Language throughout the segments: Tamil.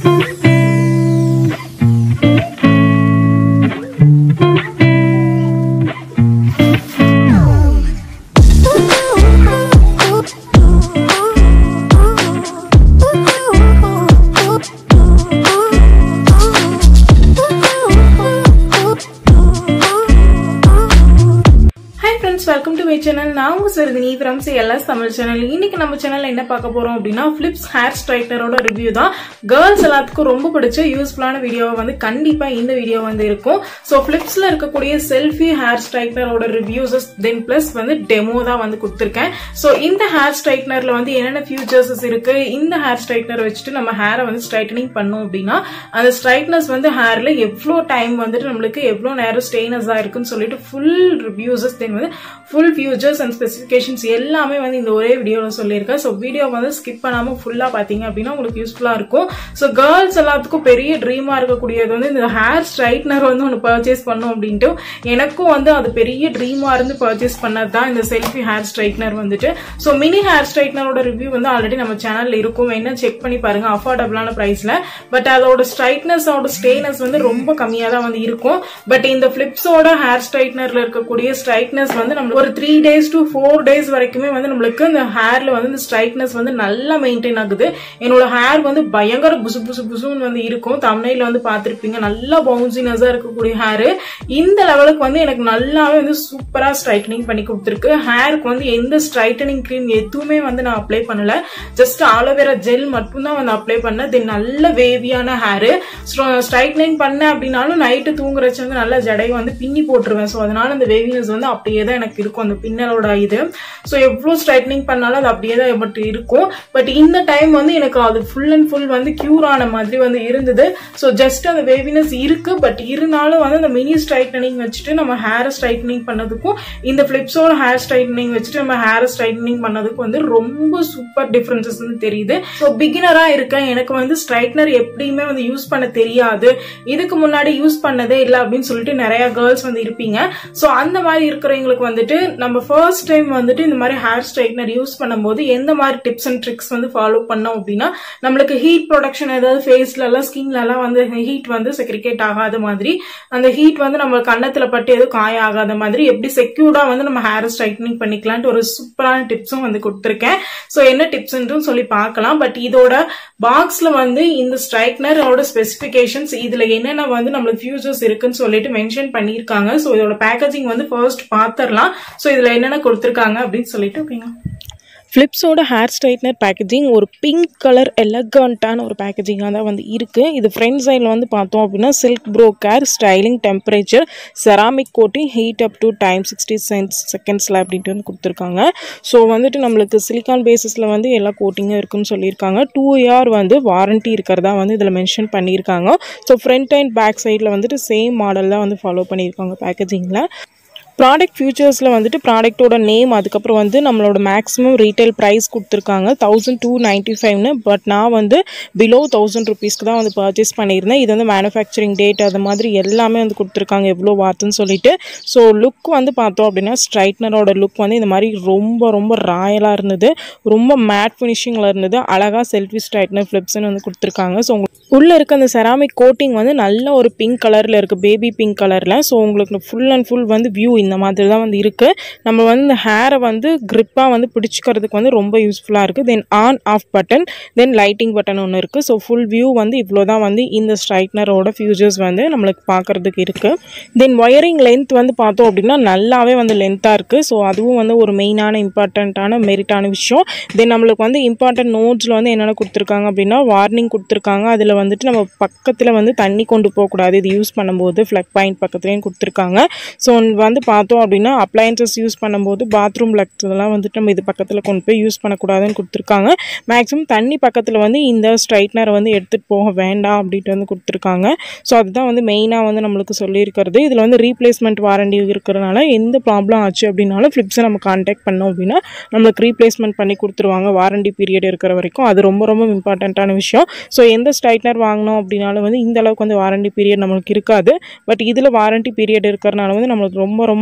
hi friends welcome to my channel நான் உங்க Saruthini from LS Tamil channel இன்னைக்கு நம்ம சேனல்ல என்ன பார்க்க போறோம் அப்படின்னா பிளிப்ஸ் ஹேர் ஸ்ட்ரைட்னரோட ரிவ்யூ தான் கேர்ள்ஸ் எல்லாத்துக்கும் ரொம்ப பிடிச்ச யூஸ்ஃபுல்லான வீடியோவை வந்து கண்டிப்பா இந்த வீடியோ வந்து இருக்கும் ஸோ பிளிப்ஸ்ல இருக்கக்கூடிய செல்ஃபி ஹேர் ஸ்ட்ரைட்னரோட ரிவ்யூஸஸ் தென் பிளஸ் வந்து டெமோ தான் வந்து கொடுத்துருக்கேன் ஸோ இந்த ஹேர் ஸ்ட்ரைட்னர்ல வந்து என்னென்ன ஃபியூச்சர்ஸஸ் இருக்கு இந்த ஹேர் ஸ்ட்ரைட்னர் வச்சுட்டு நம்ம ஹேரை வந்து ஸ்ட்ரைட்டனிங் பண்ணோம் அப்படின்னா அந்த ஸ்ட்ரைட்னஸ் வந்து ஹேர்ல எவ்வளோ டைம் வந்துட்டு நம்மளுக்கு எவ்வளோ நேரம் ஸ்டெயினஸா இருக்குன்னு சொல்லிட்டு ஃபுல் ரிவ்யூஸஸ் தென் வந்து ஃபுல் ஃபியூச்சர்ஸ் அண்ட் ஸ்பெசிஃபிகேஷன்ஸ் எல்லாமே வந்து இந்த ஒரே வீடியோவில் சொல்லியிருக்கேன் ஸோ வீடியோ வந்து ஸ்கிப் பண்ணாமல் ஃபுல்லாக பார்த்தீங்க அப்படின்னா உங்களுக்கு யூஸ்ஃபுல்லாக இருக்கும் ஸோ கேர்ள்ஸ் எல்லாத்துக்கும் பெரிய ட்ரீமாக இருக்கக்கூடியது வந்து இந்த ஹேர் ஸ்ட்ரைட்னர் வந்து ஒன்று பர்ச்சேஸ் பண்ணும் அப்படின்ட்டு எனக்கும் வந்து அது பெரிய ட்ரீமாக இருந்து பர்ச்சேஸ் பண்ணது தான் இந்த செல்ஃபி ஹேர் ஸ்ட்ரைட்னர் வந்துட்டு ஸோ மினி ஹேர் ஸ்ட்ரைட்னரோட ரிவ்யூ வந்து ஆல்ரெடி நம்ம சேனலில் இருக்கும் என்ன செக் பண்ணி பாருங்க அஃபோர்டபுளான ப்ரைஸில் பட் அதோட ஸ்ட்ரைட்னஸ் அதோட ஸ்டேனஸ் வந்து ரொம்ப கம்மியாக தான் வந்து இருக்கும் பட் இந்த ஃபிளிப்ஸோட ஹேர் ஸ்ட்ரைட்னர்ல இருக்கக்கூடிய ஸ்ட்ரைட்னஸ் வந்து நம்மளுக்கு ஒரு three days to four days வரைக்குமே வந்து நம்மளுக்கு இந்த ஹேர்ல வந்து இந்த ஸ்ட்ரைட்னஸ் வந்து நல்லா மெயின்டைன் ஆகுது என்னோட ஹேர் வந்து பயங்கர புசு புசு புசுன்னு வந்து இருக்கும் தமிழ்ல வந்து பார்த்துருப்பீங்க நல்லா பவுன்சினஸா இருக்கக்கூடிய ஹேர் இந்த லெவலுக்கு வந்து எனக்கு நல்லாவே வந்து சூப்பரா ஸ்ட்ரைட்டனிங் பண்ணி கொடுத்துருக்கு ஹேருக்கு வந்து எந்த ஸ்ட்ரைட்டனிங் க்ரீம் எதுவுமே வந்து நான் அப்ளை பண்ணல ஜஸ்ட் ஆலோவேரா ஜெல் மட்டும் தான் வந்து அப்ளை பண்ணேன் தென் நல்ல வேவியான ஹேர் ஸ்ட்ரைட்னிங் பண்ணேன் அப்படின்னாலும் நைட்டு தூங்குறச்சு வந்து நல்லா ஜடை வந்து பின்னி போட்டுருவேன் ஸோ அதனால அந்த வேவினஸ் வந்து அப்படியே தான் எனக்கு இருக்கும் அந்த பின்னலோட இது ஸோ எவ்வளோ ஸ்ட்ரைட்னிங் பண்ணாலும் அது அப்படியே தான் பட் இருக்கும் பட் இந்த டைம் வந்து எனக்கு அது ஃபுல் அண்ட் ஃபுல் வந்து கியூர் ஆன மாதிரி வந்து இருந்தது ஸோ ஜஸ்ட் அந்த வேவினஸ் இருக்கு பட் இருந்தாலும் வந்து அந்த மினி ஸ்ட்ரைட்னிங் வச்சுட்டு நம்ம ஹேர் ஸ்ட்ரைட்னிங் பண்ணதுக்கும் இந்த ஃபிளிப்ஸோட ஹேர் ஸ்ட்ரைட்னிங் வச்சுட்டு நம்ம ஹேர் ஸ்ட்ரைட்னிங் பண்ணதுக்கும் வந்து ரொம்ப சூப்பர் டிஃபரன்சஸ் வந்து தெரியுது ஸோ பிகினரா இருக்கேன் எனக்கு வந்து ஸ்ட்ரைட்னர் எப்படியுமே வந்து யூஸ் பண்ண தெரியாது இதுக்கு முன்னாடி யூஸ் பண்ணதே இல்லை அப்படின்னு சொல்லிட்டு நிறைய கேர்ள்ஸ் வந்து இருப்பீங்க ஸோ அந்த மாதிரி இருக்கிறவங்களுக்கு வந்துட்டு நம்ம ஃபர்ஸ்ட் டைம் வந்துட்டு இந்த மாதிரி ஹேர் ஸ்ட்ரைட்னர் யூஸ் பண்ணும்போது எந்த மாதிரி டிப்ஸ் அண்ட் ட்ரிக்ஸ் வந்து ஃபாலோ பண்ணோம் அப்படின்னா நம்மளுக்கு ஹீட் ப்ரொடக்ஷன் ஏதாவது ஃபேஸ்ல எல்லாம் ஸ்கின்ல எல்லாம் வந்து ஹீட் வந்து செக்ரிகேட் ஆகாத மாதிரி அந்த ஹீட் வந்து நம்ம கன்னத்துல பட்டு எதுவும் காய ஆகாத மாதிரி எப்படி செக்யூர்டா வந்து நம்ம ஹேர் ஸ்ட்ரைட்னிங் பண்ணிக்கலான்ட்டு ஒரு சூப்பரான டிப்ஸும் வந்து கொடுத்துருக்கேன் ஸோ என்ன டிப்ஸ்ன்றும் சொல்லி பார்க்கலாம் பட் இதோட பாக்ஸ்ல வந்து இந்த ஸ்ட்ரைட்னரோட ஸ்பெசிபிகேஷன்ஸ் இதுல என்னென்ன வந்து நம்மளுக்கு ஃபியூச்சர்ஸ் இருக்குன்னு சொல்லிட்டு மென்ஷன் பண்ணியிருக்காங்க ஸோ இதோட பேக்கேஜிங் வந்து ஃபர்ஸ்ட் பார்த்துடலாம் ஸோ இதுல என்னென்ன கொடுத்துருக்காங்க அப்படின்னு சொல்லிட்டு ஓகேங்க ஃப்ளிப்ஸோட ஹேர் ஸ்ட்ரைட்னர் பேக்கேஜிங் ஒரு பிங்க் கலர் எலகண்ட்டான ஒரு பேக்கேஜிங்காக தான் வந்து இருக்குது இது ஃப்ரண்ட் சைடில் வந்து பார்த்தோம் அப்படின்னா silk pro care styling temperature ceramic coating heat up to time sixty sense செகண்ட்ஸில் அப்படின்ட்டு வந்து கொடுத்துருக்காங்க ஸோ வந்துட்டு நம்மளுக்கு சிலிக்கான் பேசிஸில் வந்து எல்லா கோட்டிங்கும் இருக்குன்னு சொல்லியிருக்காங்க டூ இயர் வந்து வாரண்ட்டி இருக்கிறதா வந்து இதில் மென்ஷன் பண்ணியிருக்காங்க ஸோ ஃப்ரண்ட் அண்ட் பேக் சைடில் வந்துட்டு சேம் மாடல் தான் வந்து ஃபாலோ பண்ணியிருக்காங்க பேக்கேஜிங்கில் ப்ராடக்ட் ஃபியூச்சர்ஸில் வந்துட்டு ப்ராடக்ட்டோட நேம் அதுக்கப்புறம் வந்து நம்மளோட மேக்ஸிமம் ரீட்டைல் ப்ரைஸ் கொடுத்துருக்காங்க தௌசண்ட் டூ நைன்ட்டி ஃபைவ்னு பட் நான் வந்து பிலோ தௌசண்ட் ருபீஸ்க்கு தான் வந்து பர்ச்சேஸ் பண்ணியிருந்தேன் இது வந்து மேனுஃபேக்சரிங் டேட் அது மாதிரி எல்லாமே வந்து கொடுத்துருக்காங்க எவ்வளோ வாத்துன்னு சொல்லிட்டு ஸோ லுக் வந்து பார்த்தோம் அப்படின்னா ஸ்ட்ரைட்னரோட லுக் வந்து இந்த மாதிரி ரொம்ப ரொம்ப ராயலாக இருந்தது ரொம்ப மேட் ஃபினிஷிங்கில் இருந்தது அழகாக செல்ஃபி ஸ்ட்ரைட்னர் ஃப்ளிப்ஸ்னு வந்து கொடுத்துருக்காங்க ஸோ உள்ளே இருக்க அந்த செராமிக் கோட்டிங் வந்து நல்ல ஒரு பிங்க் கலரில் இருக்குது பேபி பிங்க் கலரில் ஸோ உங்களுக்கு ஃபுல் அண்ட் ஃபுல் வந்து வியூ இந்த மாதிரி தான் வந்து இருக்குது நம்ம வந்து இந்த ஹேரை வந்து க்ரிப்பாக வந்து பிடிச்சிக்கிறதுக்கு வந்து ரொம்ப யூஸ்ஃபுல்லாக இருக்குது then on off button then lighting button ஒன்று இருக்குது ஸோ ஃபுல் வியூ வந்து இவ்வளோ தான் வந்து இந்த ஸ்ட்ரைட்னரோட ஃபியூச்சர்ஸ் வந்து நம்மளுக்கு பார்க்குறதுக்கு இருக்குது தென் ஒயரிங் லென்த் வந்து பார்த்தோம் அப்படின்னா நல்லாவே வந்து லென்த்தாக இருக்குது ஸோ அதுவும் வந்து ஒரு மெயினான இம்பார்ட்டண்ட்டான மெரிட்டான விஷயம் தென் நம்மளுக்கு வந்து இம்பார்ட்டன்ட் நோட்ஸில் வந்து என்னென்ன கொடுத்துருக்காங்க அப்படின்னா வார்னிங் கொடுத்துருக்காங்க அதில் வந்துட்டு நம்ம பக்கத்தில் வந்து தண்ணி கொண்டு போகக்கூடாது இது யூஸ் பண்ணும்போது ஃப்ளக் பாயிண்ட் பக்கத்துலேயும் கொடுத்துருக்காங்க ஸோ வந்து பார்த்தோம் அப்படின்னா அப்ளையன்சஸ் யூஸ் பண்ணும்போது பாத்ரூம் லக்ஸ் இதெல்லாம் வந்துட்டு நம்ம இது பக்கத்தில் கொண்டு போய் யூஸ் பண்ணக்கூடாதுன்னு கொடுத்துருக்காங்க மேக்ஸிமம் தண்ணி பக்கத்தில் வந்து இந்த ஸ்ட்ரைட்னரை வந்து எடுத்துகிட்டு போக வேண்டாம் அப்படின்ட்டு வந்து கொடுத்துருக்காங்க ஸோ அதுதான் வந்து மெயினாக வந்து நம்மளுக்கு சொல்லியிருக்கிறது இதில் வந்து ரீப்ளேஸ்மெண்ட் வாரண்டி இருக்கிறனால எந்த ப்ராப்ளம் ஆச்சு அப்படின்னாலும் ஃப்ளிப்ஸை நம்ம காண்டாக்ட் பண்ணோம் அப்படின்னா நம்மளுக்கு ரீப்ளேஸ்மெண்ட் பண்ணி கொடுத்துருவாங்க வாரண்டி பீரியட் இருக்கிற வரைக்கும் அது ரொம்ப ரொம்ப இம்பார்ட்டண்ட்டான விஷயம் ஸோ எந்த ஸ்ட்ரைட்னர் வாங்கினோம் அப்படின்னாலும் வந்து இந்த அளவுக்கு வந்து வாரண்டி பீரியட் நம்மளுக்கு இருக்காது பட் இதில் வாரண்டி பீரியட் இருக்கிறனால வந்து நம்மளுக்கு ரொம்ப ரொம்ப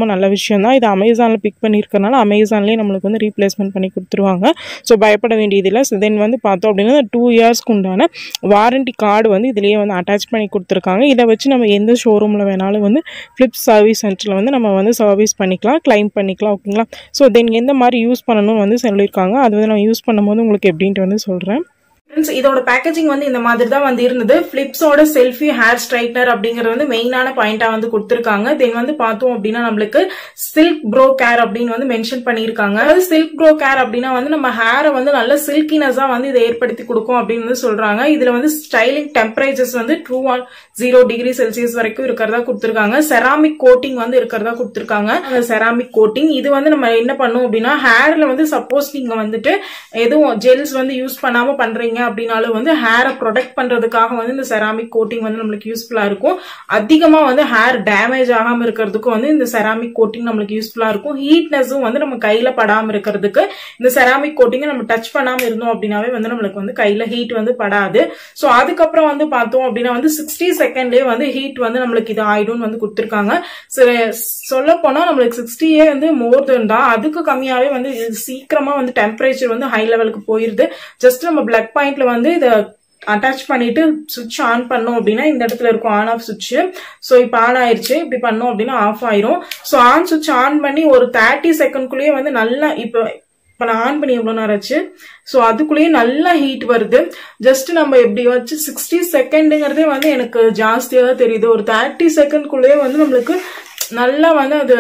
ரொம்ப நல்ல விஷயம் தான் இது அமேசானில் பிக் பண்ணியிருக்கனால அமேசான்லேயே நம்மளுக்கு வந்து ரீப்ளேஸ்மெண்ட் பண்ணி கொடுத்துருவாங்க ஸோ பயப்பட வேண்டியதில்லை ஸோ தென் வந்து பார்த்தோம் அப்படின்னா டூ இயர்ஸ்க்கு உண்டான வாரண்டி கார்டு வந்து இதுலேயே வந்து அட்டாச் பண்ணி கொடுத்துருக்காங்க இதை வச்சு நம்ம எந்த ஷோரூமில் வேணாலும் வந்து ஃப்ளிப்ஸ் சர்வீஸ் சென்டரில் வந்து நம்ம வந்து சர்வீஸ் பண்ணிக்கலாம் க்ளைம் பண்ணிக்கலாம் ஓகேங்களா ஸோ தென் எந்த மாதிரி யூஸ் பண்ணணும்னு வந்து சொல்லியிருக்காங்க அது வந்து நான் யூஸ் பண்ணும்போது உங்களுக்கு எப்படின்ட்டு வந்து சொல்கிறேன் ஃப்ரெண்ட்ஸ் இதோட பேக்கேஜிங் வந்து இந்த மாதிரி தான் வந்து இருந்தது பிளிப்ஸோட செல்ஃபி ஹேர் ஸ்ட்ரைட்னர் அப்படிங்கிறது வந்து மெயினான பாயிண்டா வந்து கொடுத்துருக்காங்க தென் வந்து பார்த்தோம் அப்படின்னா நம்மளுக்கு சில்க் ப்ரோ கேர் அப்படின்னு வந்து மென்ஷன் பண்ணியிருக்காங்க அதாவது சில்க் ப்ரோ கேர் அப்படின்னா வந்து நம்ம ஹேரை வந்து நல்ல சில்கினஸா வந்து இதை ஏற்படுத்தி கொடுக்கும் அப்படின்னு வந்து சொல்றாங்க இதுல வந்து ஸ்டைலிங் டெம்பரேச்சர்ஸ் வந்து two one zero degree Celsius வரைக்கும் இருக்கிறதா கொடுத்துருக்காங்க செராமிக் கோட்டிங் வந்து இருக்கிறதா கொடுத்துருக்காங்க அந்த செராமிக் கோட்டிங் இது வந்து நம்ம என்ன பண்ணும் அப்படின்னா ஹேர்ல வந்து சப்போஸ் நீங்க வந்துட்டு எதுவும் ஜெல்ஸ் வந்து யூஸ் பண்ணாம பண்றீங்க அப்படின்னாலும் வந்து ஹேரை ப்ரொடெக்ட் பண்றதுக்காக வந்து இந்த செராமிக் கோட்டிங் வந்து நம்மளுக்கு யூஸ்ஃபுல்லா இருக்கும் அதிகமா வந்து ஹேர் டேமேஜ் ஆகாம இருக்கிறதுக்கும் வந்து இந்த செராமிக் கோட்டிங் நம்மளுக்கு யூஸ்ஃபுல்லா இருக்கும் ஹீட்னஸும் வந்து நம்ம கையில படாம இருக்கிறதுக்கு இந்த செராமிக் கோட்டிங்கை நம்ம டச் பண்ணாம இருந்தோம் அப்படின்னாவே வந்து நம்மளுக்கு வந்து கையில ஹீட் வந்து படாது ஸோ அதுக்கப்புறம் வந்து பார்த்தோம் அப்படின்னா வந்து சிக்ஸ்டி செகண்ட்லேயே வந்து ஹீட் வந்து நம்மளுக்கு இது ஆயிடும்னு வந்து கொடுத்துருக்காங்க சொல்ல போனா நம்மளுக்கு சிக்ஸ்டியே வந்து மோர் தென் தான் அதுக்கு கம்மியாவே வந்து இது சீக்கிரமா வந்து டெம்பரேச்சர் வந்து ஹை லெவலுக்கு போயிருது ஜஸ்ட் நம்ம பிளக் பாயிண்ட்ல வந்து இதை அட்டாச் பண்ணிட்டு சுவிட்ச் ஆன் பண்ணோம் அப்படின்னா இந்த இடத்துல இருக்கும் ஆன் ஆஃப் சுவிட்ச் ஸோ இப்போ ஆன் ஆயிருச்சு இப்படி பண்ணோம் அப்படின்னா ஆஃப் ஆயிரும் ஸோ ஆன் சுவிட்ச் ஆன் பண்ணி ஒரு தேர்ட்டி செகண்ட்குள்ளேயே வந்து நல்லா இப்போ இப்போ நான் ஆன் பண்ணி எவ்வளோ நேரம் ஆச்சு ஸோ அதுக்குள்ளேயே நல்லா ஹீட் வருது ஜஸ்ட் நம்ம எப்படி வச்சு சிக்ஸ்டி செகண்டுங்கிறதே வந்து எனக்கு ஜாஸ்தியாக தான் தெரியுது ஒரு தேர்ட்டி செகண்ட்குள்ளேயே வந்து நம்மளுக்கு நல்லா வந்து அது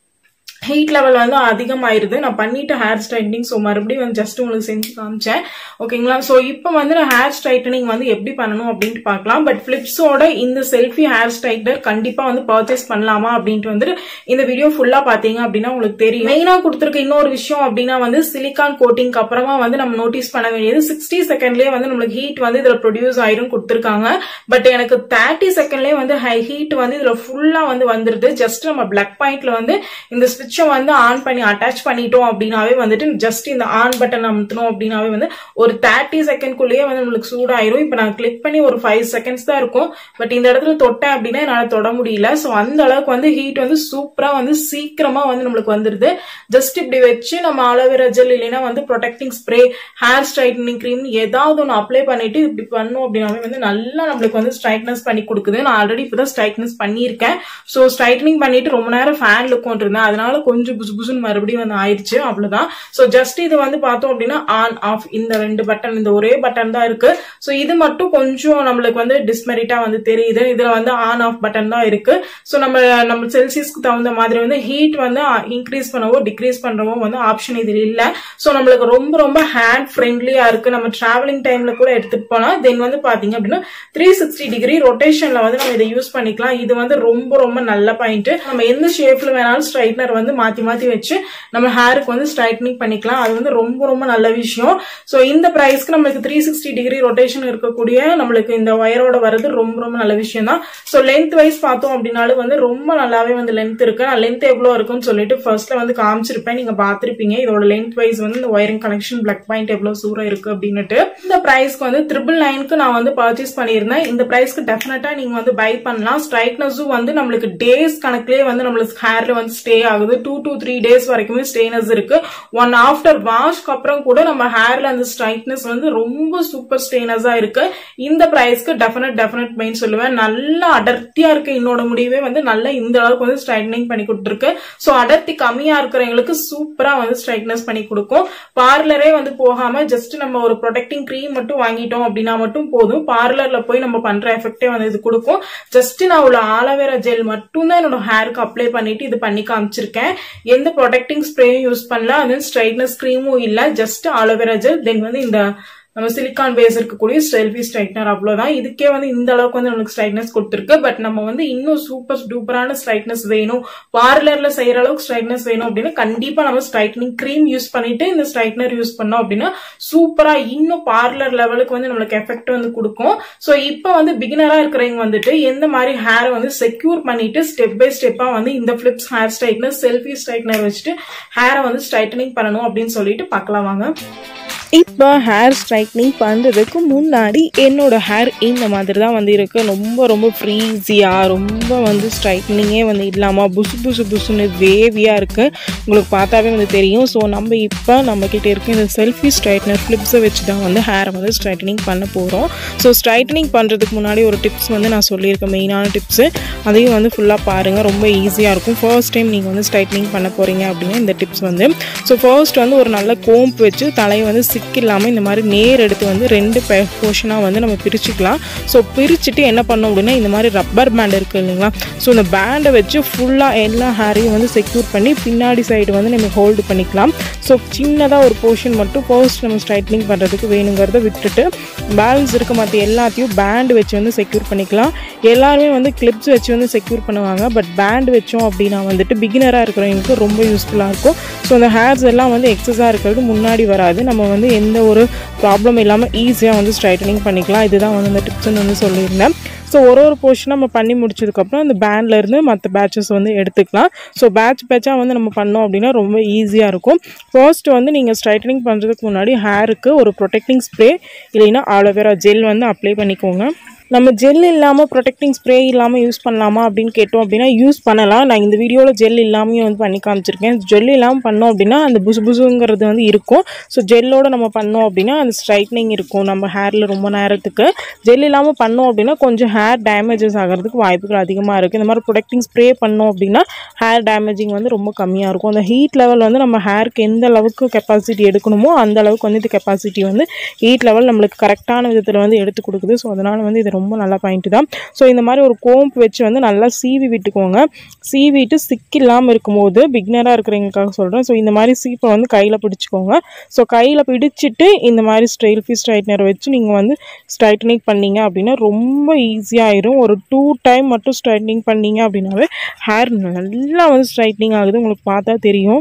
ஹீட் லெவல் வந்து அதிகமாயிருது நான் பண்ணிட்டு ஹேர் ஸ்ட்ரைட்னிங் ஸோ மறுபடியும் வந்து ஜஸ்ட் உங்களுக்கு செஞ்சு காமிச்சேன் ஓகேங்களா ஸோ இப்போ வந்து நான் ஹேர் ஸ்ட்ரைட்டனிங் வந்து எப்படி பண்ணணும் அப்படின்ட்டு பார்க்கலாம் பட் ஃபிளிப்ஸோட இந்த செல்ஃபி ஹேர் ஸ்ட்ரைட்டர் கண்டிப்பாக வந்து பர்ச்சேஸ் பண்ணலாமா அப்படின்ட்டு வந்து இந்த வீடியோ ஃபுல்லாக பார்த்தீங்க அப்படின்னா உங்களுக்கு தெரியும் மெயினாக கொடுத்துருக்க இன்னொரு விஷயம் அப்படின்னா வந்து சிலிக்கான் கோட்டிங்க்கு அப்புறமா வந்து நம்ம நோட்டீஸ் பண்ண வேண்டியது சிக்ஸ்டி செகண்ட்லேயே வந்து நம்மளுக்கு ஹீட் வந்து இதில் ப்ரொடியூஸ் ஆயிரும் கொடுத்துருக்காங்க பட் எனக்கு தேர்ட்டி செகண்ட்லேயே வந்து ஹை ஹீட் வந்து இதில் ஃபுல்லாக வந்து வந்துருது ஜஸ்ட் நம்ம பிளக் பாயிண்ட்ல வந்து இந்த ஸ்விட்ச் சுவிட்சை வந்து ஆன் பண்ணி அட்டாச் பண்ணிட்டோம் அப்படின்னாவே வந்துட்டு ஜஸ்ட் இந்த ஆன் பட்டன் அமுத்தணும் அப்படின்னாவே வந்து ஒரு தேர்ட்டி செகண்ட்குள்ளேயே வந்து நம்மளுக்கு சூடாயிரும் இப்போ நான் கிளிக் பண்ணி ஒரு ஃபைவ் செகண்ட்ஸ் தான் இருக்கும் பட் இந்த இடத்துல தொட்டேன் அப்படின்னா என்னால் தொட முடியல ஸோ அந்த அளவுக்கு வந்து ஹீட் வந்து சூப்பராக வந்து சீக்கிரமா வந்து நம்மளுக்கு வந்துருது ஜஸ்ட் இப்படி வச்சு நம்ம அலோவேரா ஜெல் இல்லைன்னா வந்து protecting spray hair straightening cream ஏதாவது ஒன்று அப்ளை பண்ணிட்டு இப்படி பண்ணோம் அப்படின்னாவே வந்து நல்லா நம்மளுக்கு வந்து ஸ்ட்ரைட்னஸ் பண்ணி கொடுக்குது நான் ஆல்ரெடி இப்போதான் ஸ்ட்ரைட்னஸ் பண்ணியிருக்கேன் ஸோ ஸ்ட்ரைட்னிங் பண்ணிட்டு ரொம்ப நேரம் ஃபேன் உட்காந்துருந்தேன் அதனால கொஞ்சம் புசு புசுன்னு மறுபடியும் வந்து ஆயிடுச்சு அவ்வளவுதான் ஸோ ஜஸ்ட் இது வந்து பார்த்தோம் அப்படின்னா ஆன் ஆஃப் இந்த ரெண்டு பட்டன் இந்த ஒரே பட்டன் தான் இருக்கு ஸோ இது மட்டும் கொஞ்சம் நம்மளுக்கு வந்து டிஸ்மெரிட்டா வந்து தெரியுது இதுல வந்து ஆன் ஆஃப் பட்டன் தான் இருக்கு ஸோ நம்ம நம்ம செல்சியஸ்க்கு தகுந்த மாதிரி வந்து ஹீட் வந்து இன்க்ரீஸ் பண்ணவோ டிக்ரீஸ் பண்றவோ வந்து ஆப்ஷன் இதில் இல்ல ஸோ நம்மளுக்கு ரொம்ப ரொம்ப ஹேண்ட் ஃப்ரெண்ட்லியா இருக்கு நம்ம டிராவலிங் டைம்ல கூட எடுத்துட்டு போனா தென் வந்து பாத்தீங்க அப்படின்னா த்ரீ சிக்ஸ்டி டிகிரி ரொட்டேஷன்ல வந்து நம்ம இதை யூஸ் பண்ணிக்கலாம் இது வந்து ரொம்ப ரொம்ப நல்ல பாயிண்ட் நம்ம எந்த ஷேப்ல வேணாலும் ஸ்ட்ரைட்னர் வந்து மாத்தி மாத்தி வச்சு நம்ம ஹேருக்கு வந்து ஸ்ட்ரைட்னிங் பண்ணிக்கலாம் அது வந்து ரொம்ப ரொம்ப நல்ல விஷயம் ஸோ இந்த ப்ரைஸ்க்கு நம்மளுக்கு த்ரீ சிக்ஸ்டி டிகிரி ரொட்டேஷன் இருக்கக்கூடிய நம்மளுக்கு இந்த ஒயரோட வரது ரொம்ப ரொம்ப நல்ல விஷயம் தான் ஸோ லென்த் வைஸ் பார்த்தோம் அப்படின்னாலும் வந்து ரொம்ப நல்லாவே வந்து லென்த் இருக்கு நான் லென்த் எவ்வளோ இருக்குன்னு சொல்லிட்டு ஃபர்ஸ்ட்ல வந்து காமிச்சிருப்பேன் நீங்க பார்த்துருப்பீங்க இதோட லென்த் வைஸ் வந்து இந்த ஒயரிங் கனெக்ஷன் பிளக் பாயிண்ட் எவ்வளவு சூரம் இருக்கு அப்படின்னுட்டு இந்த ப்ரைஸ்க்கு வந்து ட்ரிபிள் நைனுக்கு நான் வந்து பர்ச்சேஸ் பண்ணியிருந்தேன் இந்த ப்ரைஸ்க்கு டெஃபினட்டா நீங்க வந்து பை பண்ணலாம் ஸ்ட்ரைட்னஸும் வந்து நம்மளுக்கு டேஸ் கணக்குலேயே வந்து நம்மளுக்கு ஹேர்ல வந்து ஸ்டே ஆகுது டூ டூ த்ரீ டேஸ் வரைக்குமே ஸ்டேனஸ் இருக்கு ஒன் ஆஃப்டர் வாஷ்க்கு அப்புறம் கூட நம்ம ஹேர்ல அந்த ஸ்ட்ரைட்னஸ் வந்து ரொம்ப சூப்பர் ஸ்டேனஸா இருக்கு இந்த பிரைஸ்க்கு டெஃபினட் டெஃபினட் மெயின் சொல்லுவேன் நல்ல அடர்த்தியா இருக்கு என்னோட முடிவே வந்து நல்ல இந்த அளவுக்கு வந்து ஸ்ட்ரைட்னிங் பண்ணி கொடுத்துருக்கு ஸோ அடர்த்தி கம்மியா இருக்கிறவங்களுக்கு சூப்பரா வந்து ஸ்ட்ரைட்னஸ் பண்ணி கொடுக்கும் பார்லரே வந்து போகாம ஜஸ்ட் நம்ம ஒரு ப்ரொடெக்டிங் க்ரீம் மட்டும் வாங்கிட்டோம் அப்படின்னா மட்டும் போதும் பார்லர்ல போய் நம்ம பண்ற எஃபெக்டே வந்து இது கொடுக்கும் ஜஸ்ட் நான் உள்ள ஆலோவேரா ஜெல் மட்டும் தான் என்னோட ஹேருக்கு அப்ளை பண்ணிட்டு இது பண்ணி காமிச்சிருக்கேன் எந்த ப்ரொடெக்டிங் ஸ்ப்ரேயும் யூஸ் பண்ணல அது ஸ்ட்ரைட்னஸ் க்ரீமும் இல்ல ஜஸ்ட் ஆலோவேரா ஜெல் தென் வந்து இந்த நம்ம சிலிக்கான் பேஸ் இருக்கக்கூடிய செல்ஃபி ஸ்ட்ரைட்னர் அவ்வளவுதான் இதுக்கே வந்து இந்த அளவுக்கு வந்து நம்மளுக்கு ஸ்ட்ரைட்னஸ் கொடுத்துருக்கு பட் நம்ம வந்து இன்னும் சூப்பர் டூப்பரான ஸ்ட்ரைட்னஸ் வேணும் பார்லர்ல செய்யற அளவுக்கு ஸ்ட்ரைட்னஸ் வேணும் அப்படின்னா கண்டிப்பா நம்ம ஸ்ட்ரைட்னிங் க்ரீம் யூஸ் பண்ணிட்டு இந்த ஸ்ட்ரைட்னர் யூஸ் பண்ணோம் அப்படின்னா சூப்பரா இன்னும் பார்லர் லெவலுக்கு வந்து நம்மளுக்கு எஃபெக்ட் வந்து கொடுக்கும் ஸோ இப்போ வந்து பிகினரா இருக்கிறவங்க வந்துட்டு எந்த மாதிரி ஹேரை வந்து செக்யூர் பண்ணிட்டு ஸ்டெப் பை ஸ்டெப்பா வந்து இந்த Philips hair straightener selfie straightener வச்சுட்டு ஹேரை வந்து ஸ்ட்ரைட்டனிங் பண்ணணும் அப்படின்னு சொல்லிட்டு பார்க்கலாம் வாங்க இப்போ ஹேர் ஸ்ட்ரைட்னிங் பண்ணுறதுக்கு முன்னாடி என்னோட ஹேர் இந்த மாதிரி தான் வந்து இருக்குது ரொம்ப ரொம்ப ஃப்ரீஸியாக ரொம்ப வந்து ஸ்ட்ரைட்னிங்கே வந்து இல்லாமல் புசு புசு புசுன்னு வேவியாக இருக்குது உங்களுக்கு பார்த்தாவே வந்து தெரியும் ஸோ நம்ம இப்போ நம்மக்கிட்ட இருக்க இந்த செல்ஃபி ஸ்ட்ரைட்னர் ஃப்ளிப்ஸை வச்சு தான் வந்து ஹேரை வந்து ஸ்ட்ரைட்னிங் பண்ண போகிறோம் ஸோ ஸ்ட்ரைட்னிங் பண்ணுறதுக்கு முன்னாடி ஒரு டிப்ஸ் வந்து நான் சொல்லியிருக்கேன் மெயினான டிப்ஸு அதையும் வந்து ஃபுல்லாக பாருங்கள் ரொம்ப ஈஸியாக இருக்கும் ஃபர்ஸ்ட் டைம் நீங்கள் வந்து ஸ்ட்ரைட்னிங் பண்ண போகிறீங்க அப்படின்னா இந்த டிப்ஸ் வந்து ஸோ ஃபர்ஸ்ட் வந்து ஒரு நல்ல கோம்ப் வச்சு தலையை வந்து சிக் இல்லாமல் இந்த மாதிரி நேர் எடுத்து வந்து ரெண்டு போர்ஷனாக வந்து நம்ம பிரிச்சுக்கலாம் ஸோ பிரிச்சுட்டு என்ன பண்ணோம் அப்படின்னா இந்த மாதிரி ரப்பர் பேண்ட் இருக்குது இல்லைங்களா ஸோ இந்த பேண்டை வச்சு ஃபுல்லாக எல்லா ஹேரையும் வந்து செக்யூர் பண்ணி பின்னாடி சைடு வந்து நம்ம ஹோல்டு பண்ணிக்கலாம் ஸோ சின்னதாக ஒரு போர்ஷன் மட்டும் ஃபர்ஸ்ட் நம்ம ஸ்ட்ரைட்னிங் பண்ணுறதுக்கு வேணுங்கிறத விட்டுட்டு பேலன்ஸ் இருக்க மற்ற எல்லாத்தையும் பேண்ட் வச்சு வந்து செக்யூர் பண்ணிக்கலாம் எல்லாருமே வந்து கிளிப்ஸ் வச்சு வந்து செக்யூர் பண்ணுவாங்க பட் பேண்ட் வச்சோம் அப்படின்னா வந்துட்டு பிகினராக இருக்கிறவங்களுக்கு ரொம்ப யூஸ்ஃபுல்லாக இருக்கும் ஸோ அந்த ஹேர்ஸ் எல்லாம் வந்து எக்ஸஸாக இருக்கிறது முன்னாடி வராது நம்ம வந்து எந்த ஒரு ப்ராப்ளம் இல்லாமல் ஈஸியாக வந்து ஸ்ட்ரைட்டனிங் பண்ணிக்கலாம் இதுதான் வந்து அந்த டிப்ஸ்ன்னு வந்து சொல்லியிருந்தேன் ஸோ ஒரு ஒரு போர்ஷன் நம்ம பண்ணி முடிச்சதுக்கப்புறம் அந்த பேண்ட்லேருந்து மற்ற பேட்சஸ் வந்து எடுத்துக்கலாம் ஸோ பேட்ச் பேட்சாக வந்து நம்ம பண்ணோம் அப்படின்னா ரொம்ப ஈஸியாக இருக்கும் ஃபர்ஸ்ட் வந்து நீங்கள் ஸ்ட்ரைட்டனிங் பண்ணுறதுக்கு முன்னாடி ஹேருக்கு ஒரு ப்ரொடெக்டிங் ஸ்ப்ரே இல்லைன்னா ஆலோவேரா ஜெல் வந்து அப்ளை பண்ணிக்கோங்க நம்ம ஜெல் இல்லாமல் ப்ரொடெக்டிங் ஸ்ப்ரே இல்லாமல் யூஸ் பண்ணலாமா அப்படின்னு கேட்டோம் அப்படின்னா யூஸ் பண்ணலாம் நான் இந்த வீடியோவில் ஜெல் இல்லாமையும் வந்து பண்ணி காமிச்சிருக்கேன் ஜெல் இல்லாமல் பண்ணோம் அப்படின்னா அந்த புசு புசுங்கிறது வந்து இருக்கும் ஸோ ஜெல்லோட நம்ம பண்ணோம் அப்படின்னா அந்த ஸ்ட்ரைட்னிங் இருக்கும் நம்ம ஹேரில் ரொம்ப நேரத்துக்கு ஜெல் இல்லாமல் பண்ணோம் அப்படின்னா கொஞ்சம் ஹேர் டேமேஜஸ் ஆகிறதுக்கு வாய்ப்புகள் அதிகமாக இருக்குது இந்த மாதிரி ப்ரொடெக்டிங் ஸ்ப்ரே பண்ணோம் அப்படின்னா ஹேர் டேமேஜிங் வந்து ரொம்ப கம்மியாக இருக்கும் அந்த ஹீட் லெவல் வந்து நம்ம ஹேருக்கு எந்த அளவுக்கு கெப்பாசிட்டி எடுக்கணுமோ அந்த அளவுக்கு வந்து இது கெப்பாசிட்டி வந்து ஹீட் லெவல் நம்மளுக்கு கரெக்டான விதத்தில் வந்து எடுத்து கொடுக்குது ஸோ அதனால் வந்து இது ரொம்ப நல்ல பாயிண்ட் தான் ஸோ இந்த மாதிரி ஒரு கோம்ப் வச்சு வந்து நல்லா சீவி விட்டுக்கோங்க சீவிட்டு சிக் இல்லாமல் இருக்கும்போது பிக்னராக இருக்கிறவங்களுக்காக சொல்கிறேன் ஸோ இந்த மாதிரி சீப்பை வந்து கையில் பிடிச்சிக்கோங்க ஸோ கையில் பிடிச்சிட்டு இந்த மாதிரி ஸ்ட்ரெயில்ஃபி ஸ்ட்ரைட்னர் வச்சு நீங்கள் வந்து ஸ்ட்ரைட்டனிங் பண்ணீங்க அப்படின்னா ரொம்ப ஈஸியாகிடும் ஒரு டூ டைம் மட்டும் ஸ்ட்ரைட்னிங் பண்ணீங்க அப்படின்னாவே ஹேர் நல்லா வந்து ஸ்ட்ரைட்னிங் ஆகுது உங்களுக்கு பார்த்தா தெரியும்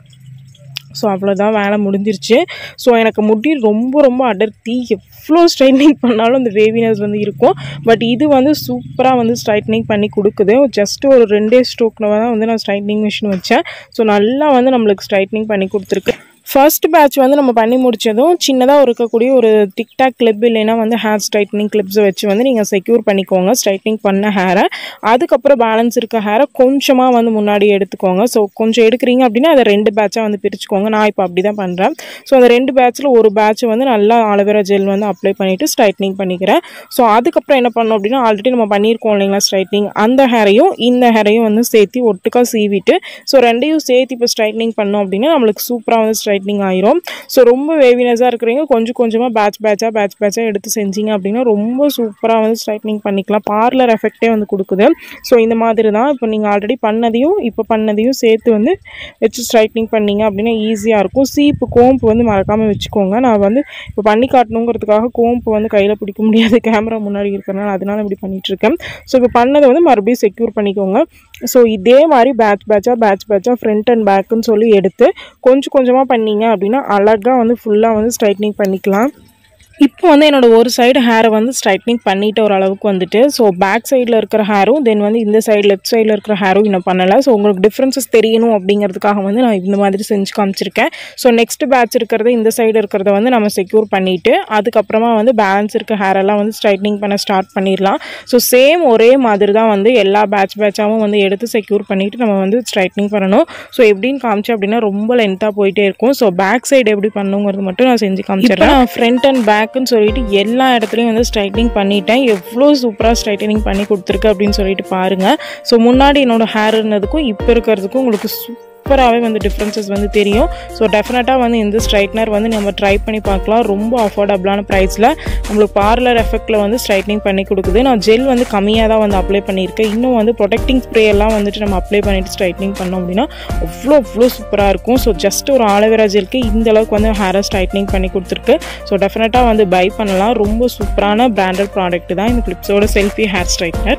ஸோ அவ்வளோதான் வேலை முடிஞ்சிருச்சு ஸோ எனக்கு முடி ரொம்ப ரொம்ப அடர்த்தி எவ்வளோ ஸ்ட்ரைட்னிங் பண்ணாலும் அந்த வேவினஸ் வந்து இருக்கும் பட் இது வந்து சூப்பராக வந்து ஸ்ட்ரைட்னிங் பண்ணி கொடுக்குது ஜஸ்ட் ஒரு ரெண்டே ஸ்ட்ரோக்கில் தான் வந்து நான் ஸ்ட்ரைட்னிங் மிஷின் வச்சேன் ஸோ நல்லா வந்து நம்மளுக்கு ஸ்ட்ரைட்னிங் பண்ணி கொடுத்துருக்கு ஃபர்ஸ்ட் பேட்ச் வந்து நம்ம பண்ணி முடிச்சதும் சின்னதாக இருக்கக்கூடிய ஒரு டிக்டாக் கிளிப் இல்லைன்னா வந்து ஹேர் ஸ்ட்ரைட்னிங் கிளிப்ஸை வச்சு வந்து நீங்கள் செக்யூர் பண்ணிக்கோங்க ஸ்ட்ரைட்னிங் பண்ண ஹேரை அதுக்கப்புறம் பேலன்ஸ் இருக்க ஹேரை கொஞ்சமாக வந்து முன்னாடி எடுத்துக்கோங்க ஸோ கொஞ்சம் எடுக்கிறீங்க அப்படின்னா அதை ரெண்டு பேட்சாக வந்து பிரிச்சுக்கோங்க நான் இப்போ அப்படி தான் பண்ணுறேன் ஸோ அந்த ரெண்டு பேட்சில் ஒரு பேட்ச் வந்து நல்லா ஆலோவேரா ஜெல் வந்து அப்ளை பண்ணிவிட்டு ஸ்ட்ரைட்னிங் பண்ணிக்கிறேன் ஸோ அதுக்கப்புறம் என்ன பண்ணோம் அப்படின்னா ஆல்ரெடி நம்ம பண்ணியிருக்கோம் இல்லைங்களா ஸ்ட்ரைட்னிங் அந்த ஹேரையும் இந்த ஹேரையும் வந்து சேர்த்து ஒட்டுக்கா சீவிட்டு ஸோ ரெண்டையும் சேர்த்து இப்போ ஸ்ட்ரைட்னிங் பண்ணோம் அப்படின்னா நம்மளுக்கு சூப்பராக வந்து ஸ்ட்ரைட்னிங் ஆயிரும் ஸோ ரொம்ப வேவினஸாக இருக்கிறீங்க கொஞ்சம் கொஞ்சமாக பேட்ச் பேட்சாக பேட்ச் பேட்சாக எடுத்து செஞ்சீங்க அப்படின்னா ரொம்ப சூப்பராக வந்து ஸ்ட்ரைட்னிங் பண்ணிக்கலாம் பார்லர் எஃபெக்டே வந்து கொடுக்குது ஸோ இந்த மாதிரி தான் இப்போ நீங்கள் ஆல்ரெடி பண்ணதையும் இப்போ பண்ணதையும் சேர்த்து வந்து வச்சு ஸ்ட்ரைட்னிங் பண்ணீங்க அப்படின்னா ஈஸியாக இருக்கும் சீப்பு கோம்பு வந்து மறக்காமல் வச்சுக்கோங்க நான் வந்து இப்போ பண்ணி காட்டணுங்கிறதுக்காக கோம்பு வந்து கையில் பிடிக்க முடியாது கேமரா முன்னாடி இருக்கிறனால அதனால இப்படி பண்ணிகிட்ருக்கேன் ஸோ இப்போ பண்ணதை வந்து மறுபடியும் செக்யூர் பண்ணிக்கோங்க ஸோ இதே மாதிரி பேட்ச் பேட்சாக பேட்ச் பேட்சாக ஃப்ரண்ட் அண்ட் பேக்குன்னு சொல்லி எடுத்து கொஞ்சம் கொஞ்சமாக பண்ணீங்க அப்படின்னா அழகாக வந்து ஃபுல்லாக வந்து ஸ்ட்ரைட்னிங் பண்ணிக்கலாம் இப்போ வந்து என்னோட ஒரு சைடு ஹேரை வந்து ஸ்ட்ரைட்னிங் பண்ணிட்டு ஓரளவுக்கு வந்துட்டு ஸோ பேக் சைடில் இருக்கிற ஹேரும் தென் வந்து இந்த சைடு லெஃப்ட் சைடில் இருக்கிற ஹேரும் இன்னும் பண்ணலை ஸோ உங்களுக்கு டிஃப்ரென்சஸ் தெரியணும் அப்படிங்கிறதுக்காக வந்து நான் இந்த மாதிரி செஞ்சு காமிச்சிருக்கேன் ஸோ நெக்ஸ்ட் பேட்ச் இருக்கிறத இந்த சைடு இருக்கிறத வந்து நம்ம செக்யூர் பண்ணிவிட்டு அதுக்கப்புறமா வந்து பேலன்ஸ் இருக்க ஹேரெல்லாம் வந்து ஸ்ட்ரைட்னிங் பண்ண ஸ்டார்ட் பண்ணிடலாம் ஸோ சேம் ஒரே மாதிரி தான் வந்து எல்லா பேட்ச் பேட்சாகவும் வந்து எடுத்து செக்யூர் பண்ணிவிட்டு நம்ம வந்து ஸ்ட்ரைட்னிங் பண்ணணும் ஸோ எப்படின்னு காமிச்சேன் அப்படின்னா ரொம்ப லென்த்தாக போயிட்டே இருக்கும் ஸோ பேக் சைடு எப்படி பண்ணுங்கிறது மட்டும் நான் செஞ்சு காமிச்சிடுறேன் ஃப்ரண்ட் அண்ட் பேக் பேக்குன்னு சொல்லிட்டு எல்லா இடத்துலையும் வந்து ஸ்ட்ரைட்னிங் பண்ணிட்டேன் எவ்வளோ சூப்பராக ஸ்ட்ரைட்டனிங் பண்ணி கொடுத்துருக்கு அப்படின்னு சொல்லிட்டு பாருங்கள் ஸோ முன்னாடி என்னோடய ஹேர் இருந்ததுக்கும் இப்போ இருக்கிறதுக்கும் உங்களுக்கு சூப்பராகவே வந்து டிஃப்ரென்சஸ் வந்து தெரியும் ஸோ டெஃபினட்டாக வந்து இந்த ஸ்ட்ரைட்னர் வந்து நம்ம ட்ரை பண்ணி பார்க்கலாம் ரொம்ப அஃபோர்டபுளான ப்ரைஸில் நம்மளுக்கு பார்லர் எஃபெக்டில் வந்து ஸ்ட்ரைட்னிங் பண்ணி கொடுக்குது நான் ஜெல் வந்து கம்மியாக தான் வந்து அப்ளை பண்ணியிருக்கேன் இன்னும் வந்து ப்ரொடெக்டிங் ஸ்ப்ரே எல்லாம் வந்துட்டு நம்ம அப்ளை பண்ணிவிட்டு ஸ்ட்ரைட்னிங் பண்ணோம் அப்படின்னா அவ்வளோ அவ்வளோ சூப்பராக இருக்கும் ஸோ ஜஸ்ட் ஒரு ஆலோவேரா ஜெல்க்கு இந்த அளவுக்கு வந்து ஹேரை ஸ்ட்ரைட்னிங் பண்ணி கொடுத்துருக்கு ஸோ டெஃபினட்டாக வந்து பை பண்ணலாம் ரொம்ப சூப்பரான பிராண்டட் ப்ராடக்ட் தான் இந்த கிளிப்ஸோட செல்ஃபி ஹேர் ஸ்ட்ரைட்னர்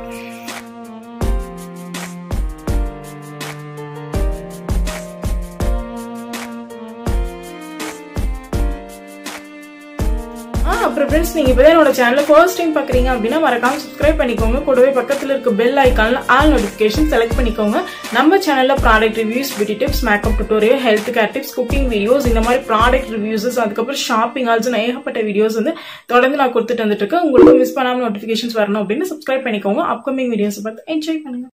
அப்புறம் ஃப்ரெண்ட்ஸ் நீங்க இப்போ என்னோட சேனல் ஃபர்ஸ்ட் டைம் பாக்குறீங்க அப்படின்னா மறக்காம சப்ஸ்கிரைப் பண்ணிக்கோங்க கூடவே பக்கத்துல இருக்க பெல் ஐக்கான்ல ஆல் நோட்டிபிகேஷன் செலக்ட் பண்ணிக்கோங்க நம்ம சேனல்ல product reviews beauty tips makeup tutorial health care tips cooking videos இந்த மாதிரி ப்ராடக்ட் ரிவ்யூஸ் அதுக்கப்புறம் ஷாப்பிங் ஆல்சோ ஏகப்பட்ட வீடியோஸ் வந்து தொடர்ந்து நான் கொடுத்துட்டு வந்துட்டு இருக்கேன் உங்களுக்கு மிஸ் பண்ணாம நோட்டிபிகேஷன்ஸ் வரணும் அப்படின்னு சப்ஸ்கிரைப் பண்ணிக்கோங்க அப்கமிங் வீடியோஸ் பார்த்து என்ஜாய் பண்ணுங்க